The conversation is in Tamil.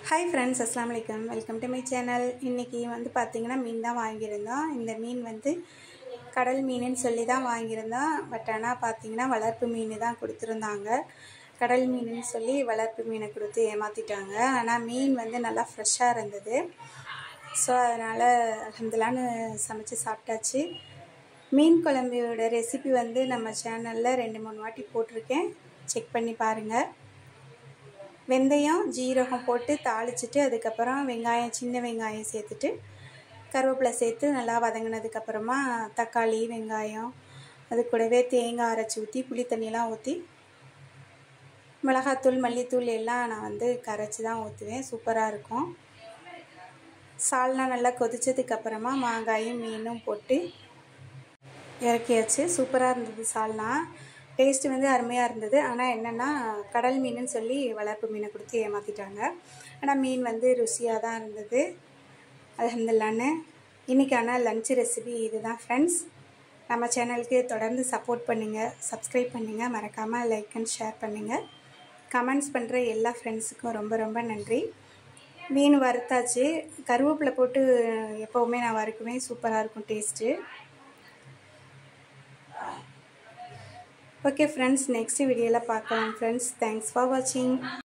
ஹாய் ஃப்ரெண்ட்ஸ் அஸ்லாம் வலைக்கம் வெல்கம் டு மை சேனல் இன்றைக்கி வந்து பார்த்திங்கன்னா மீன் தான் வாங்கியிருந்தோம் இந்த மீன் வந்து கடல் மீனுன்னு சொல்லி தான் வாங்கியிருந்தோம் பட் ஆனால் பார்த்திங்கன்னா வளர்ப்பு மீன் தான் கொடுத்துருந்தாங்க கடல் மீனுன்னு சொல்லி வளர்ப்பு மீனை கொடுத்து ஏமாற்றிட்டாங்க ஆனால் மீன் வந்து நல்லா ஃப்ரெஷ்ஷாக இருந்தது ஸோ அதனால் அலமதுலான்னு சமைச்சு சாப்பிட்டாச்சு மீன் குழம்போட ரெசிபி வந்து நம்ம சேனலில் ரெண்டு மூணு வாட்டி போட்டிருக்கேன் செக் பண்ணி பாருங்கள் வெந்தயம் ஜீரகம் போட்டு தாளிச்சிட்டு அதுக்கப்புறம் வெங்காயம் சின்ன வெங்காயம் சேர்த்துட்டு கருவேப்பிலை சேர்த்து நல்லா வதங்கினதுக்கப்புறமா தக்காளி வெங்காயம் அது கூடவே தேங்காய் அரைச்சி ஊற்றி புளி தண்ணியெலாம் ஊற்றி மிளகாத்தூள் மல்லித்தூள் எல்லாம் நான் வந்து கரைச்சி தான் ஊற்றுவேன் சூப்பராக இருக்கும் சால்னா நல்லா கொதிச்சதுக்கப்புறமா மாங்காயும் மீனும் போட்டு இறக்கியாச்சு சூப்பராக இருந்தது சால்னா டேஸ்ட்டு வந்து அருமையாக இருந்தது ஆனால் என்னென்னா கடல் மீனுன்னு சொல்லி வளர்ப்பு மீனை கொடுத்து ஏமாற்றிட்டாங்க ஆனால் மீன் வந்து ருசியாக தான் இருந்தது அலமதுல்லான்னு இன்றைக்கான லஞ்ச் ரெசிபி இது தான் ஃப்ரெண்ட்ஸ் நம்ம சேனலுக்கு தொடர்ந்து சப்போர்ட் பண்ணுங்கள் சப்ஸ்கிரைப் பண்ணுங்கள் மறக்காமல் லைக் அண்ட் ஷேர் பண்ணுங்கள் கமெண்ட்ஸ் பண்ணுற எல்லா ஃப்ரெண்ட்ஸுக்கும் ரொம்ப ரொம்ப நன்றி மீன் வறுத்தாச்சு கருவேப்பிலை போட்டு எப்போவுமே நான் வறுக்குவேன் சூப்பராக இருக்கும் டேஸ்ட்டு ஓகே ஃப்ரெண்ட்ஸ் நெக்ஸ்ட் வீடியோவில் பார்க்கலாம் ஃப்ரெண்ட்ஸ் தேங்க்ஸ் ஃபார் வாட்சிங்